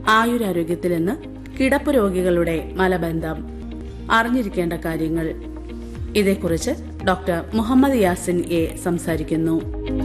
ആയുരാരോഗ്യത്തിൽ നിന്ന് കിടപ്പ് രോഗികളുടെ മലബന്ധം അറിഞ്ഞിരിക്കേണ്ട കാര്യങ്ങൾ ഇതേക്കുറിച്ച് ഡോക്ടർ മുഹമ്മദ് യാസിൻ എ സംസാരിക്കുന്നു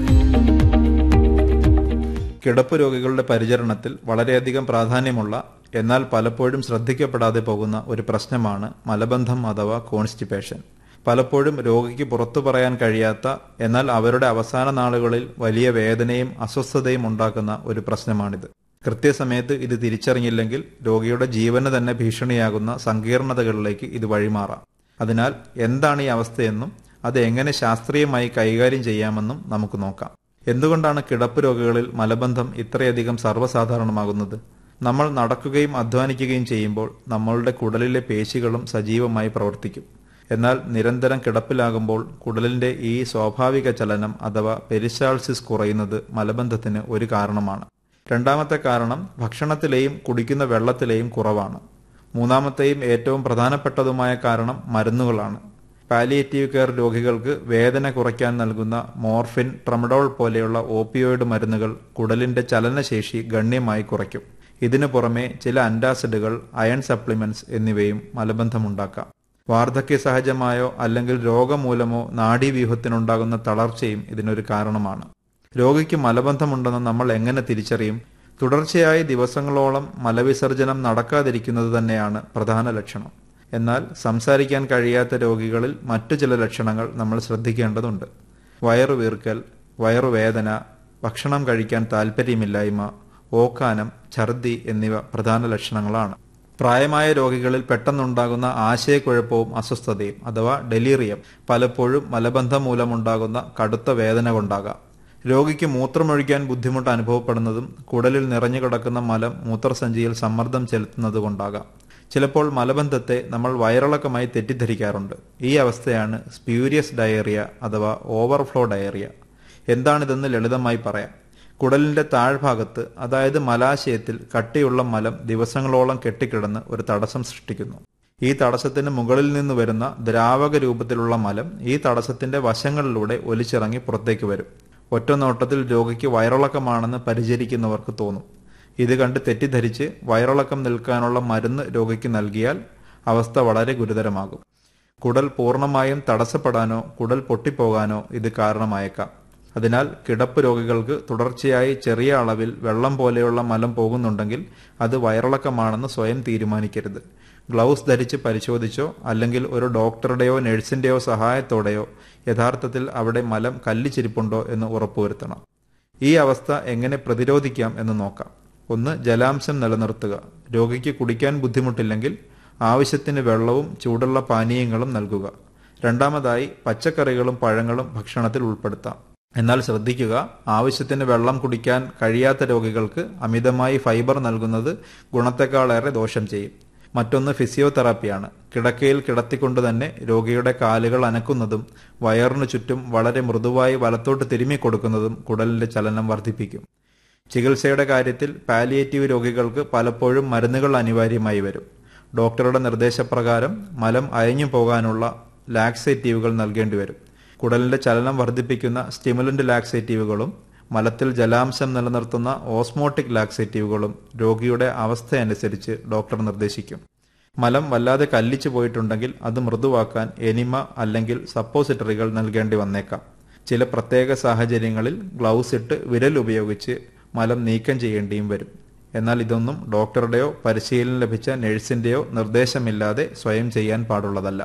കിടപ്പ് രോഗികളുടെ പരിചരണത്തിൽ വളരെയധികം പ്രാധാന്യമുള്ള എന്നാൽ പലപ്പോഴും ശ്രദ്ധിക്കപ്പെടാതെ പോകുന്ന ഒരു പ്രശ്നമാണ് മലബന്ധം അഥവാ കോൺസ്റ്റിപ്പേഷൻ പലപ്പോഴും രോഗിക്ക് പുറത്തു പറയാൻ കഴിയാത്ത എന്നാൽ അവരുടെ അവസാന നാളുകളിൽ വലിയ വേദനയും അസ്വസ്ഥതയും ഉണ്ടാക്കുന്ന ഒരു പ്രശ്നമാണിത് കൃത്യസമയത്ത് ഇത് തിരിച്ചറിഞ്ഞില്ലെങ്കിൽ രോഗിയുടെ ജീവന് തന്നെ ഭീഷണിയാകുന്ന സങ്കീർണതകളിലേക്ക് ഇത് വഴിമാറാം അതിനാൽ എന്താണ് ഈ അവസ്ഥയെന്നും അത് എങ്ങനെ ശാസ്ത്രീയമായി കൈകാര്യം ചെയ്യാമെന്നും നമുക്ക് നോക്കാം എന്തുകൊണ്ടാണ് കിടപ്പ് രോഗികളിൽ മലബന്ധം ഇത്രയധികം സർവ്വസാധാരണമാകുന്നത് നമ്മൾ നടക്കുകയും അധ്വാനിക്കുകയും ചെയ്യുമ്പോൾ നമ്മളുടെ കുടലിലെ പേശികളും സജീവമായി പ്രവർത്തിക്കും എന്നാൽ നിരന്തരം കിടപ്പിലാകുമ്പോൾ കുടലിന്റെ ഈ സ്വാഭാവിക ചലനം അഥവാ പെരിസാൾസിസ് കുറയുന്നത് മലബന്ധത്തിന് ഒരു കാരണമാണ് രണ്ടാമത്തെ കാരണം ഭക്ഷണത്തിലെയും കുടിക്കുന്ന വെള്ളത്തിലെയും കുറവാണ് മൂന്നാമത്തെയും ഏറ്റവും പ്രധാനപ്പെട്ടതുമായ കാരണം മരുന്നുകളാണ് പാലിയേറ്റീവ് കെയർ രോഗികൾക്ക് വേദന കുറയ്ക്കാൻ നൽകുന്ന മോർഫിൻ ട്രമഡോൾ പോലെയുള്ള ഓപ്പിയോയിഡ് മരുന്നുകൾ കുടലിന്റെ ചലനശേഷി ഗണ്യമായി കുറയ്ക്കും ഇതിനു പുറമെ ചില അന്റാസിഡുകൾ അയൺ സപ്ലിമെന്റ്സ് എന്നിവയും മലബന്ധമുണ്ടാക്കാം വാർദ്ധക്യ സഹജമായോ അല്ലെങ്കിൽ രോഗമൂലമോ നാഡീവ്യൂഹത്തിനുണ്ടാകുന്ന തളർച്ചയും ഇതിനൊരു കാരണമാണ് രോഗിക്ക് മലബന്ധമുണ്ടെന്ന് നമ്മൾ എങ്ങനെ തിരിച്ചറിയും തുടർച്ചയായി ദിവസങ്ങളോളം മലവിസർജനം നടക്കാതിരിക്കുന്നത് തന്നെയാണ് പ്രധാന ലക്ഷണം എന്നാൽ സംസാരിക്കാൻ കഴിയാത്ത രോഗികളിൽ മറ്റു ചില ലക്ഷണങ്ങൾ നമ്മൾ ശ്രദ്ധിക്കേണ്ടതുണ്ട് വയറുവീർക്കൽ വയറുവേദന ഭക്ഷണം കഴിക്കാൻ താൽപ്പര്യമില്ലായ്മ ഓക്കാനം ഛർദി എന്നിവ പ്രധാന ലക്ഷണങ്ങളാണ് പ്രായമായ രോഗികളിൽ പെട്ടെന്നുണ്ടാകുന്ന ആശയക്കുഴപ്പവും അസ്വസ്ഥതയും അഥവാ ഡെലീറിയം പലപ്പോഴും മലബന്ധം മൂലമുണ്ടാകുന്ന കടുത്ത വേദന കൊണ്ടാകാം രോഗിക്ക് മൂത്രമൊഴിക്കാൻ ബുദ്ധിമുട്ട് അനുഭവപ്പെടുന്നതും കുടലിൽ നിറഞ്ഞു കിടക്കുന്ന മലം മൂത്രസഞ്ചിയിൽ സമ്മർദ്ദം ചെലുത്തുന്നത് കൊണ്ടാകാം ചിലപ്പോൾ മലബന്ധത്തെ നമ്മൾ വയറിളക്കമായി തെറ്റിദ്ധരിക്കാറുണ്ട് ഈ അവസ്ഥയാണ് സ്പ്യൂരിയസ് ഡയറിയ അഥവാ ഓവർഫ്ലോ ഡയറിയ എന്താണിതെന്ന് ലളിതമായി പറയാം കുടലിന്റെ താഴ്ഭാഗത്ത് അതായത് മലാശയത്തിൽ കട്ടിയുള്ള മലം ദിവസങ്ങളോളം കെട്ടിക്കിടന്ന് ഒരു തടസ്സം സൃഷ്ടിക്കുന്നു ഈ തടസ്സത്തിന് മുകളിൽ നിന്ന് വരുന്ന ദ്രാവക രൂപത്തിലുള്ള മലം ഈ തടസ്സത്തിന്റെ വശങ്ങളിലൂടെ ഒലിച്ചിറങ്ങി പുറത്തേക്ക് വരും ഒറ്റ നോട്ടത്തിൽ രോഗിക്ക് വയറിളക്കമാണെന്ന് പരിചരിക്കുന്നവർക്ക് തോന്നും ഇത് കണ്ട് തെറ്റിദ്ധരിച്ച് വയറിളക്കം നിൽക്കാനുള്ള മരുന്ന് രോഗിക്ക് നൽകിയാൽ അവസ്ഥ വളരെ ഗുരുതരമാകും കുടൽ പൂർണ്ണമായും തടസ്സപ്പെടാനോ കുടൽ പൊട്ടിപ്പോകാനോ ഇത് കാരണമായേക്കാം അതിനാൽ കിടപ്പ് രോഗികൾക്ക് തുടർച്ചയായി ചെറിയ അളവിൽ വെള്ളം പോലെയുള്ള മലം പോകുന്നുണ്ടെങ്കിൽ അത് വയറിളക്കമാണെന്ന് സ്വയം തീരുമാനിക്കരുത് ഗ്ലൗസ് ധരിച്ച് പരിശോധിച്ചോ അല്ലെങ്കിൽ ഒരു ഡോക്ടറുടെയോ നഴ്സിന്റെയോ സഹായത്തോടെയോ യഥാർത്ഥത്തിൽ അവിടെ മലം കല്ലിച്ചിരിപ്പുണ്ടോ എന്ന് ഉറപ്പുവരുത്തണം ഈ അവസ്ഥ എങ്ങനെ പ്രതിരോധിക്കാം എന്ന് നോക്കാം ഒന്ന് ജലാംശം നിലനിർത്തുക രോഗിക്ക് കുടിക്കാൻ ബുദ്ധിമുട്ടില്ലെങ്കിൽ ആവശ്യത്തിന് വെള്ളവും ചൂടുള്ള പാനീയങ്ങളും നൽകുക രണ്ടാമതായി പച്ചക്കറികളും പഴങ്ങളും ഭക്ഷണത്തിൽ ഉൾപ്പെടുത്താം എന്നാൽ ശ്രദ്ധിക്കുക ആവശ്യത്തിന് വെള്ളം കുടിക്കാൻ കഴിയാത്ത രോഗികൾക്ക് അമിതമായി ഫൈബർ നൽകുന്നത് ഗുണത്തെക്കാളേറെ ദോഷം ചെയ്യും മറ്റൊന്ന് ഫിസിയോതെറാപ്പിയാണ് കിടക്കയിൽ കിടത്തിക്കൊണ്ട് തന്നെ രോഗിയുടെ കാലുകൾ അനക്കുന്നതും വയറിനു ചുറ്റും വളരെ മൃദുവായി വലത്തോട്ട് തിരുമ്മി കൊടുക്കുന്നതും കുടലിന്റെ ചലനം വർദ്ധിപ്പിക്കും ചികിത്സയുടെ കാര്യത്തിൽ പാലിയേറ്റീവ് രോഗികൾക്ക് പലപ്പോഴും മരുന്നുകൾ അനിവാര്യമായി വരും ഡോക്ടറുടെ നിർദ്ദേശപ്രകാരം മലം അയഞ്ഞു പോകാനുള്ള ലാക്സേറ്റീവുകൾ നൽകേണ്ടി വരും കുടലിന്റെ ചലനം വർദ്ധിപ്പിക്കുന്ന സ്റ്റിമുലന്റ് ലാക്സേറ്റീവുകളും മലത്തിൽ ജലാംശം നിലനിർത്തുന്ന ഓസ്മോട്ടിക് ലാക്സേറ്റീവുകളും രോഗിയുടെ അവസ്ഥയനുസരിച്ച് ഡോക്ടർ നിർദ്ദേശിക്കും മലം വല്ലാതെ കല്ലിച്ചു പോയിട്ടുണ്ടെങ്കിൽ അത് മൃദുവാക്കാൻ എനിമ അല്ലെങ്കിൽ സപ്പോസിറ്ററികൾ നൽകേണ്ടി വന്നേക്കാം ചില പ്രത്യേക സാഹചര്യങ്ങളിൽ ഗ്ലൗസ് ഇട്ട് വിരൽ ഉപയോഗിച്ച് മലം നീക്കം ചെയ്യേണ്ടിയും വരും എന്നാൽ ഇതൊന്നും ഡോക്ടറുടെയോ പരിശീലനം ലഭിച്ച നഴ്സിന്റെയോ നിർദ്ദേശമില്ലാതെ സ്വയം ചെയ്യാൻ പാടുള്ളതല്ല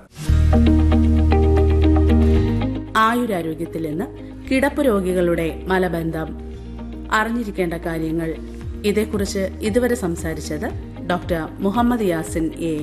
ആയുരാരോഗ്യത്തിൽ നിന്ന് കിടപ്പ് രോഗികളുടെ മലബന്ധം അറിഞ്ഞിരിക്കേണ്ട കാര്യങ്ങൾ ഇതേക്കുറിച്ച് ഇതുവരെ സംസാരിച്ചത് ഡോക്ടർ മുഹമ്മദ് യാസിൻ എ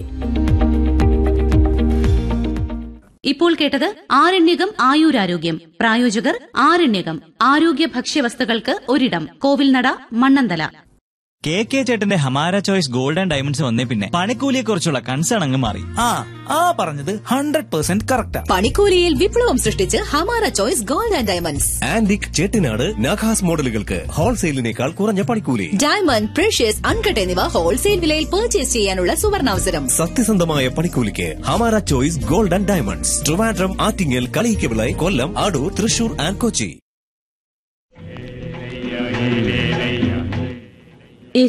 ഇപ്പോൾ കേട്ടത് ആരണ്യകം ആയുരാരോഗ്യം പ്രായോജകർ ആരണ്യകം ആരോഗ്യ ഭക്ഷ്യവസ്തുക്കൾക്ക് ഒരിടം കോവിൽനട മണ്ണന്തല കെ കെ ചേട്ടന്റെ ഹമാര ചോയ്സ് ഗോൾഡ് ആൻഡ് ഡയമണ്ട്സ് വന്നേ പിന്നെ പണിക്കൂലിയെ കുറിച്ചുള്ള കൺസേൺ അങ്ങ് മാറി ആ ആ പറഞ്ഞത് ഹൺഡ്രഡ് പെർസെന്റ് കറക്റ്റാ പണിക്കൂലിയിൽ വിപ്ലവം സൃഷ്ടിച്ച് Hamara choice gold and diamonds antique Chettinad Nakhas മോഡലുകൾക്ക് ഹോൾസെയിലിനേക്കാൾ കുറഞ്ഞ പണിക്കൂലി ഡയമണ്ട് പ്രഷ്യസ് അൺകട്ട് എന്നിവ ഹോൾസെയിൽ വിലയിൽ പർച്ചേസ് ചെയ്യാനുള്ള സുവർണാവസരം സത്യസന്ധമായ പണിക്കൂലിക്ക് Hamara choice gold and diamonds Trivandrum Attingal Kaliyikkavila Kollam Adoor Thrissur and Kochi